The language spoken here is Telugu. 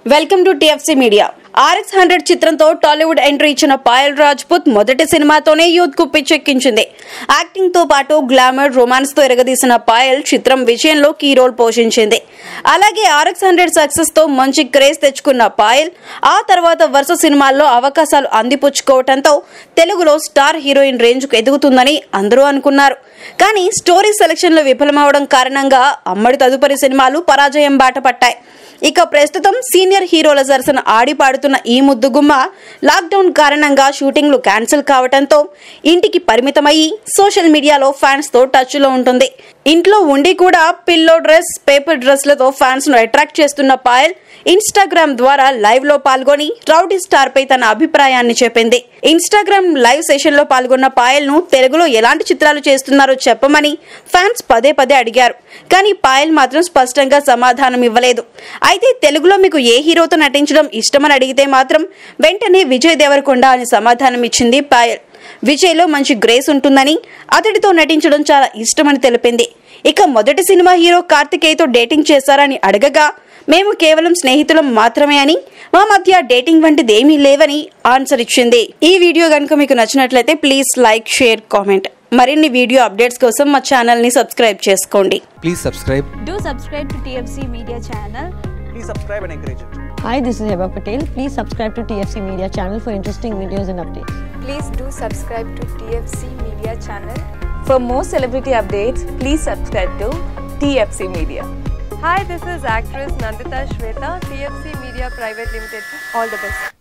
Welcome to TFC media RX hundred చిత్రంతో టాలీవుడ్ ఎంట్రీ ఇచ్చిన పాయల్ రాజ్పుత్ మొదటి సినిమాతోనే యూత్ కు పిచ్చెక్కించింది యాక్టింగ్ తో పాటు గ్లామర్ రొమాన్స్ తో ఎరగదీసిన పాయల్ చిత్రం విజయంలో కీ రోల్ పోషించింది అలాగే ఆర్ఎక్స్ హండ్రెడ్ సక్సెస్ తో మంచి క్రేజ్ తెచ్చుకున్న పాయల్ ఆ తర్వాత వరుస సినిమాల్లో అవకాశాలు అందిపుచ్చుకోవడంతో తెలుగులో స్టార్ హీరోయిన్ రేంజ్ కు ఎదుగుతుందని అందరూ అనుకున్నారు కానీ స్టోరీ సెలక్షన్ లో విఫలమవడం కారణంగా అమ్మడి తదుపరి సినిమాలు పరాజయం బాట పట్టాయి ఇక ప్రస్తుతం సీనియర్ హీరోల సరసన ఆడి పాడుతున్న ఈ ముద్దుగుమ్మ లాక్డౌన్ కారణంగా షూటింగ్లు క్యాన్సిల్ కావడంతో ఇంటికి పరిమితమయ్యి సోషల్ మీడియాలో ఫ్యాన్స్ తో టచ్ లో ఉంటుంది ఇంట్లో ఉండి కూడా పిల్లో డ్రెస్ పేపర్ డ్రెస్లతో ఫ్యాన్స్ ను అట్రాక్ట్ చేస్తున్న పాయల్ ఇన్స్టాగ్రామ్ ద్వారా లైవ్ లో పాల్గొని రౌడీ స్టార్ పై తన అభిప్రాయాన్ని చెప్పింది ఇన్స్టాగ్రామ్ లైవ్ సెషన్ లో పాల్గొన్న పాయల్ ను తెలుగులో ఎలాంటి చిత్రాలు చేస్తున్నారో చెప్పమని ఫ్యాన్స్ పదే పదే అడిగారు కానీ పాయల్ మాత్రం స్పష్టంగా సమాధానం ఇవ్వలేదు అయితే తెలుగులో మీకు ఏ హీరోతో నటించడం ఇష్టమని అడిగితే మాత్రం వెంటనే విజయ్ దేవరకొండ అని సమాధానం ఇచ్చింది పాయల్ విజయ్లో మంచి గ్రేస్ ఉంటుందని అతడితో నటించడం చాలా ఇష్టమని తెలిపింది ఇక మొదటి సినిమా హీరో కార్తికేయతో డేటింగ్ చేశారని అడగగా మేము కేవలం స్నేహితులం మాత్రమే అని మా మధ్య డేటింగ్ వంటిది ఏమీ లేవని ఆన్సర్ ఇచ్చింది ఈ వీడియో కనుక మీకు నచ్చినట్లయితే ప్లీజ్ లైక్ షేర్ కామెంట్ మరిన్ని వీడియో అప్డేట్స్ కోసం మా ఛానల్ ని సబ్స్క్రైబ్ చేసుకోండి Please subscribe. Do subscribe to TFC Media channel. please subscribe and encourage it. Hi, this is Heba Patel. Please subscribe to TFC Media channel for interesting videos and updates. Please do subscribe to TFC Media channel. For more celebrity updates, please subscribe to TFC Media. Hi, this is actress Nandita Shweta, TFC Media Private Limited. All the best.